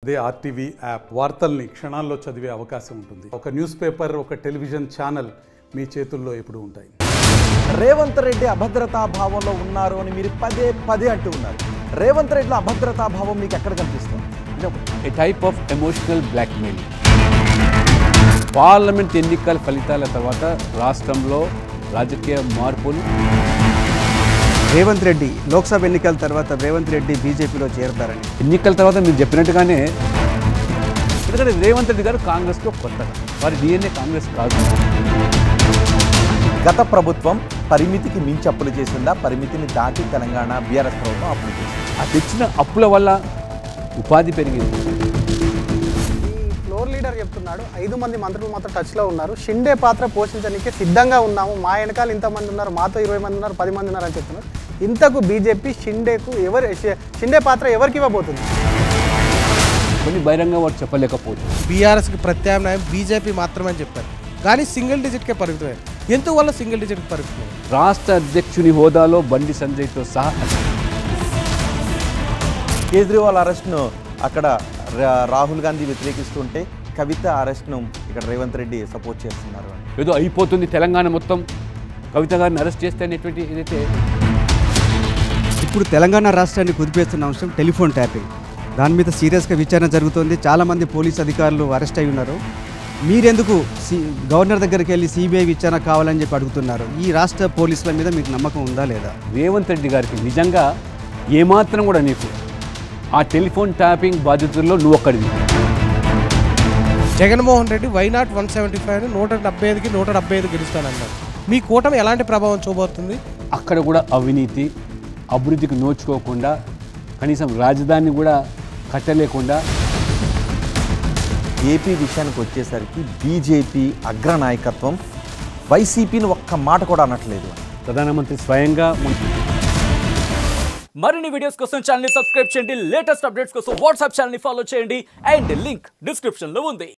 అదే RTV app వార్తల్ని క్షణాల్లో చదివే అవకాశం ఉంటుంది ఒక న్యూస్ పేపర్ ఒక టెలివిజన్ ఛానల్ మీ చేతుల్లో ఎప్పుడూ ఉంటాయి రేవంత్ రెడ్డి అభద్రతా భావంలో ఉన్నారు అని మీరు పదే పదే అంటూ ఉన్నారు రేవంత్ రెడ్డిలో అభద్రతా భావం మీకు ఎక్కడ కనిపిస్తుంది అంటే ఒక a type of emotional blackmail parliament ఎన్నికల ఫలితాల తర్వాత రాష్ట్రంలో రాజకీయ మార్పులు రేవంత్ రెడ్డి లోక్సభ ఎన్నికల తర్వాత రేవంత్ రెడ్డి బీజేపీలో చేరతారని ఎన్నికల తర్వాత మీరు చెప్పినట్టుగానే ఎందుకంటే రేవంత్ రెడ్డి గారు కాంగ్రెస్లో కొత్తగా వారి డిఎన్ఏ కాంగ్రెస్ కాదు గత ప్రభుత్వం పరిమితికి మించి అప్పులు చేసిందా పరిమితిని దాటి తెలంగాణ బీఆర్ఎస్ ప్రభుత్వం అప్పులు చేసింది ఆ తెచ్చిన అప్పుల వల్ల ఉపాధి పెరిగింది ఈ ఫ్లోర్ లీడర్ చెప్తున్నాడు ఐదు మంది మంత్రులు మాత్రం టచ్లో ఉన్నారు షిండే పాత్ర పోషించడానికి సిద్ధంగా ఉన్నాము మా వెనకాల ఇంతమంది ఉన్నారు మాతో ఇరవై మంది ఉన్నారు పది మంది ఉన్నారు అని చెప్తున్నారు ఇంతకు బీజేపీ షిండేకు ఎవరు షిండే పాత్ర ఎవరికి ఇవ్వబోతుంది కొన్ని బహిరంగ వారు చెప్పలేకపోవచ్చు బీఆర్ఎస్కి ప్రత్యామ్నాయం బీజేపీ మాత్రమే అని చెప్పారు కానీ సింగిల్ డిజిట్కే పరిమితమే ఎందువల్ల సింగిల్ డిజిట్కి పరిమితమే రాష్ట్ర అధ్యక్షుని హోదాలో బండి సంజయ్తో సహా కేజ్రీవాల్ అరెస్ట్ను అక్కడ రా- రాహుల్ గాంధీ వ్యతిరేకిస్తుంటే కవిత అరెస్ట్ను ఇక్కడ రేవంత్ రెడ్డి సపోర్ట్ చేస్తున్నారు అని ఏదో అయిపోతుంది తెలంగాణ మొత్తం కవిత గారిని అరెస్ట్ చేస్తే అనేటువంటి ఏదైతే ఇప్పుడు తెలంగాణ రాష్ట్రాన్ని కుదిపేస్తున్న అంశం టెలిఫోన్ ట్యాపింగ్ దాని మీద సీరియస్గా విచారణ జరుగుతోంది చాలామంది పోలీస్ అధికారులు అరెస్ట్ అయి ఉన్నారు మీరెందుకు సి గవర్నర్ దగ్గరికి వెళ్ళి సిబిఐ విచారణ కావాలని చెప్పి అడుగుతున్నారు ఈ రాష్ట్ర పోలీసుల మీద మీకు నమ్మకం ఉందా లేదా రేవంత్ రెడ్డి గారికి నిజంగా ఏమాత్రం కూడా నీకు ఆ టెలిఫోన్ ట్యాపింగ్ బాధితుల్లో నువ్వు ఒక్కడివి Jaganmohan Reddy why not one seventy five నూట డెబ్బై ఐదుకి నూట డెబ్బై ఐదు గెలుస్తానన్నారు మీ కూటమి ఎలాంటి ప్రభావం చూబోతుంది అక్కడ కూడా అవినీతి అభివృద్ధికి నోచుకోకుండా కనీసం రాజధాని కూడా కట్టలేకుండా ఏపీ విషయానికి వచ్చేసరికి బీజేపీ అగ్రనాయకత్వం వైసీపీని ఒక్క మాట కూడా అనట్లేదు ప్రధానమంత్రి స్వయంగా మొన్న- మరిన్ని వీడియోస్ కోసం ఛానల్ సబ్స్క్రైబ్ చేయండి లేటెస్ట్ అప్డేట్స్ కోసం వాట్సాప్ ఛానల్ ఫాలో చేయండి అండ్ లింక్ డిస్క్రిప్షన్ లో ఉంది